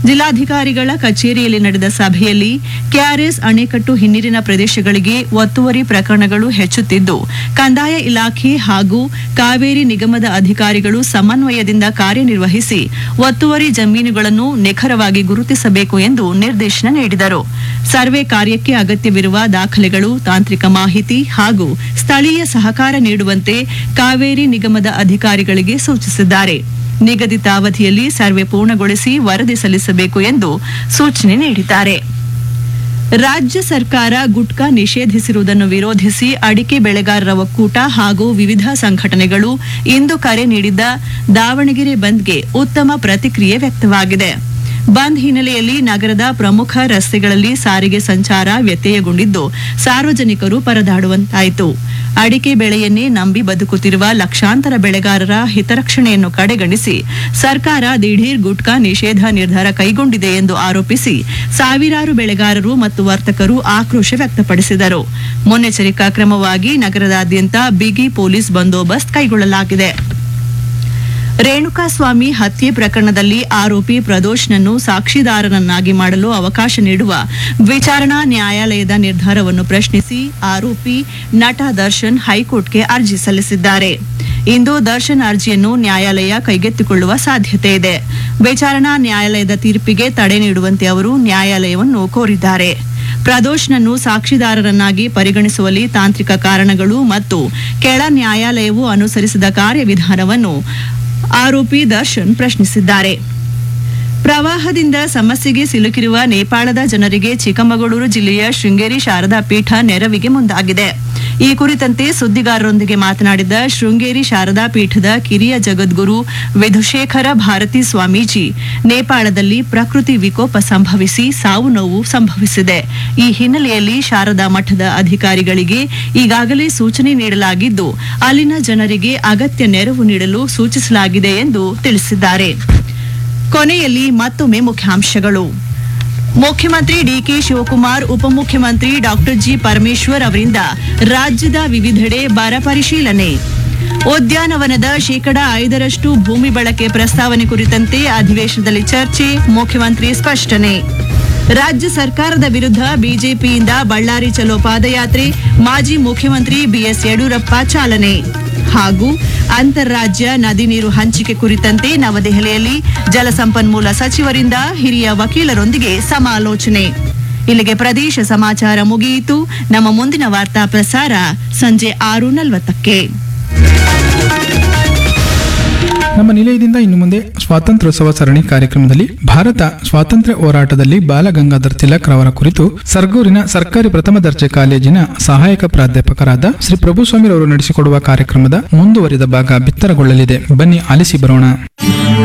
ಜಿಲ್ಲಾಧಿಕಾರಿಗಳ ಕಚೇರಿಯಲ್ಲಿ ನಡೆದ ಸಭೆಯಲ್ಲಿ ಕೆಆರ್ಎಸ್ ಅಣೆಕಟ್ಟು ಹಿನ್ನೀರಿನ ಪ್ರದೇಶಗಳಿಗೆ ಒತ್ತುವರಿ ಪ್ರಕರಣಗಳು ಹೆಚ್ಚುತ್ತಿದ್ದು ಕಂದಾಯ ಇಲಾಖೆ ಹಾಗೂ ಕಾವೇರಿ ನಿಗಮದ ಅಧಿಕಾರಿಗಳು ಸಮನ್ವಯದಿಂದ ಕಾರ್ಯನಿರ್ವಹಿಸಿ ಒತ್ತುವರಿ ಜಮೀನುಗಳನ್ನು ನಿಖರವಾಗಿ ಗುರುತಿಸಬೇಕು ಎಂದು ನಿರ್ದೇಶನ ನೀಡಿದರು ಸರ್ವೆ ಕಾರ್ಯಕ್ಕೆ ಅಗತ್ಯವಿರುವ ದಾಖಲೆಗಳು ತಾಂತ್ರಿಕ ಮಾಹಿತಿ ಹಾಗೂ ಸ್ಥಳೀಯ ಸಹಕಾರ ನೀಡುವಂತೆ ಕಾವೇರಿ ನಿಗಮದ ಅಧಿಕಾರಿಗಳಿಗೆ ಸೂಚಿಸಿದ್ದಾರೆ ನಿಗದಿತ ಅವಧಿಯಲ್ಲಿ ಸರ್ವೆ ಪೂರ್ಣಗೊಳಿಸಿ ವರದಿ ಸಲ್ಲಿಸಬೇಕು ಎಂದು ಸೂಚನೆ ನೀಡಿದ್ದಾರೆ ರಾಜ್ಯ ಸರ್ಕಾರ ಗುಟ್ಕಾ ನಿಷೇಧಿಸಿರುವುದನ್ನು ವಿರೋಧಿಸಿ ಅಡಿಕೆ ಬೆಳೆಗಾರರ ಒಕ್ಕೂಟ ಹಾಗೂ ವಿವಿಧ ಸಂಘಟನೆಗಳು ಇಂದು ಕರೆ ನೀಡಿದ್ದ ದಾವಣಗೆರೆ ಬಂದ್ಗೆ ಉತ್ತಮ ಪ್ರತಿಕ್ರಿಯೆ ವ್ಯಕ್ತವಾಗಿದೆ ಬಂದ್ ಹಿನ್ನೆಲೆಯಲ್ಲಿ ನಗರದ ಪ್ರಮುಖ ರಸ್ತೆಗಳಲ್ಲಿ ಸಾರಿಗೆ ಸಂಚಾರ ವ್ಯತ್ಯಯಗೊಂಡಿದ್ದು ಸಾರ್ವಜನಿಕರು ಪರದಾಡುವಂತಾಯಿತು ಅಡಿಕೆ ಬೆಳೆಯನ್ನೇ ನಂಬಿ ಬದುಕುತ್ತಿರುವ ಲಕ್ಷಾಂತರ ಬೆಳೆಗಾರರ ಹಿತರಕ್ಷಣೆಯನ್ನು ಕಡೆಗಣಿಸಿ ಸರ್ಕಾರ ದಿಢೀರ್ ಗುಟ್ಕಾ ನಿಷೇಧ ನಿರ್ಧಾರ ಕೈಗೊಂಡಿದೆ ಎಂದು ಆರೋಪಿಸಿ ಸಾವಿರಾರು ಬೆಳೆಗಾರರು ಮತ್ತು ವರ್ತಕರು ಆಕ್ರೋಶ ವ್ಯಕ್ತಪಡಿಸಿದರು ಮುನ್ನೆಚ್ಚರಿಕಾ ಕ್ರಮವಾಗಿ ನಗರದಾದ್ಯಂತ ಬಿಗಿ ಪೊಲೀಸ್ ಬಂದೋಬಸ್ತ್ ಕೈಗೊಳ್ಳಲಾಗಿದೆ ರೇಣುಕಾಸ್ವಾಮಿ ಹತ್ಯೆ ಪ್ರಕರಣದಲ್ಲಿ ಆರೋಪಿ ಪ್ರದೋಷ್ನನ್ನು ಸಾಕ್ಷಿದಾರನನ್ನಾಗಿ ಮಾಡಲು ಅವಕಾಶ ನೀಡುವ ವಿಚಾರಣಾ ನ್ಯಾಯಾಲಯದ ನಿರ್ಧಾರವನ್ನು ಪ್ರಶ್ನಿಸಿ ಆರೋಪಿ ನಟ ದರ್ಶನ್ ಹೈಕೋರ್ಟ್ಗೆ ಅರ್ಜಿ ಸಲ್ಲಿಸಿದ್ದಾರೆ ಇಂದು ದರ್ಶನ್ ಅರ್ಜಿಯನ್ನು ನ್ಯಾಯಾಲಯ ಕೈಗೆತ್ತಿಕೊಳ್ಳುವ ಸಾಧ್ಯತೆ ಇದೆ ವಿಚಾರಣಾ ನ್ಯಾಯಾಲಯದ ತೀರ್ಪಿಗೆ ತಡೆ ನೀಡುವಂತೆ ಅವರು ನ್ಯಾಯಾಲಯವನ್ನು ಕೋರಿದ್ದಾರೆ ಪ್ರದೋಷ್ನನ್ನು ಸಾಕ್ಷಿದಾರರನ್ನಾಗಿ ಪರಿಗಣಿಸುವಲ್ಲಿ ತಾಂತ್ರಿಕ ಕಾರಣಗಳು ಮತ್ತು ಕೆಳ ನ್ಯಾಯಾಲಯವು ಅನುಸರಿಸಿದ ಕಾರ್ಯವಿಧಾನವನ್ನು ಆರೋಪಿ ದರ್ಶನ್ ಪ್ರಶ್ನಿಸಿದ್ದಾರೆ ಪ್ರವಾಹದಿಂದ ಸಮಸ್ಯೆಗೆ ಸಿಲುಕಿರುವ ನೇಪಾಳದ ಜನರಿಗೆ ಚಿಕ್ಕಮಗಳೂರು ಜಿಲ್ಲೆಯ ಶೃಂಗೇರಿ ಶಾರದಾ ಪೀಠ ನೆರವಿಗೆ ಮುಂದಾಗಿದೆ ಈ ಕುರಿತಂತೆ ಸುದ್ದಿಗಾರರೊಂದಿಗೆ ಮಾತನಾಡಿದ ಶೃಂಗೇರಿ ಶಾರದಾ ಪೀಠದ ಕಿರಿಯ ಜಗದ್ಗುರು ವಿಧುಶೇಖರ ಭಾರತಿ ಸ್ವಾಮೀಜಿ ನೇಪಾಳದಲ್ಲಿ ಪ್ರಕೃತಿ ವಿಕೋಪ ಸಂಭವಿಸಿ ಸಾವು ನೋವು ಸಂಭವಿಸಿದೆ ಈ ಹಿನ್ನೆಲೆಯಲ್ಲಿ ಶಾರದಾ ಮಠದ ಅಧಿಕಾರಿಗಳಿಗೆ ಈಗಾಗಲೇ ಸೂಚನೆ ನೀಡಲಾಗಿದ್ದು ಅಲ್ಲಿನ ಜನರಿಗೆ ಅಗತ್ಯ ನೆರವು ನೀಡಲು ಸೂಚಿಸಲಾಗಿದೆ ಎಂದು ತಿಳಿಸಿದ್ದಾರೆ ಕೊನೆಯಲ್ಲಿ ಮತ್ತೊಮ್ಮೆ ಮುಖ್ಯಾಂಶಗಳು ಮುಖ್ಯಮಂತ್ರಿ ಡಿಕೆ ಶಿವಕುಮಾರ್ ಉಪಮುಖ್ಯಮಂತ್ರಿ ಡಾಕ್ಟರ್ ಜಿ ಪರಮೇಶ್ವರ್ ಅವರಿಂದ ರಾಜ್ಯದ ವಿವಿಧೆಡೆ ಬರ ಪರಿಶೀಲನೆ ಉದ್ಯಾನವನದ ಶೇಕಡಾ ಐದರಷ್ಟು ಭೂಮಿ ಬಳಕೆ ಪ್ರಸ್ತಾವನೆ ಕುರಿತಂತೆ ಅಧಿವೇಶನದಲ್ಲಿ ಚರ್ಚೆ ಮುಖ್ಯಮಂತ್ರಿ ಸ್ಪಷ್ಟನೆ ರಾಜ್ಯ ಸರ್ಕಾರದ ವಿರುದ್ಧ ಬಿಜೆಪಿಯಿಂದ ಬಳ್ಳಾರಿ ಚಲೋ ಪಾದಯಾತ್ರೆ ಮಾಜಿ ಮುಖ್ಯಮಂತ್ರಿ ಬಿಎಸ್ ಯಡಿಯೂರಪ್ಪ ಚಾಲನೆ ಹಾಗೂ ಅಂತಾರಾಜ್ಯ ನದಿ ನೀರು ಹಂಚಿಕೆ ಕುರಿತಂತೆ ನವದೆಹಲಿಯಲ್ಲಿ ಜಲಸಂಪನ್ಮೂಲ ಸಚಿವರಿಂದ ಹಿರಿಯ ವಕೀಲರೊಂದಿಗೆ ಸಮಾಲೋಚನೆ ಇಲ್ಲಿಗೆ ಪ್ರದೇಶ ಸಮಾಚಾರ ಮುಗಿಯಿತು ನಮ್ಮ ಮುಂದಿನ ವಾರ್ತಾ ಪ್ರಸಾರ ಸಂಜೆ ಆರು ನಲವತ್ತಕ್ಕೆ ನಮ್ಮ ನಿಲಯದಿಂದ ಇನ್ನು ಮುಂದೆ ಸ್ವಾತಂತ್ರ್ಯೋತ್ಸವ ಸರಣಿ ಕಾರ್ಯಕ್ರಮದಲ್ಲಿ ಭಾರತ ಸ್ವಾತಂತ್ರ್ಯ ಹೋರಾಟದಲ್ಲಿ ಬಾಲಗಂಗಾಧರ್ ತಿಲಕ್ ರವರ ಕುರಿತು ಸರ್ಗೂರಿನ ಸರ್ಕಾರಿ ಪ್ರಥಮ ದರ್ಜೆ ಕಾಲೇಜಿನ ಸಹಾಯಕ ಪ್ರಾಧ್ಯಾಪಕರಾದ ಶ್ರೀ ಪ್ರಭುಸ್ವಾಮಿ ಅವರು ನಡೆಸಿಕೊಡುವ ಕಾರ್ಯಕ್ರಮದ ಮುಂದುವರಿದ ಭಾಗ ಬಿತ್ತರಗೊಳ್ಳಲಿದೆ ಬನ್ನಿ ಆಲಿಸಿ ಬರೋಣ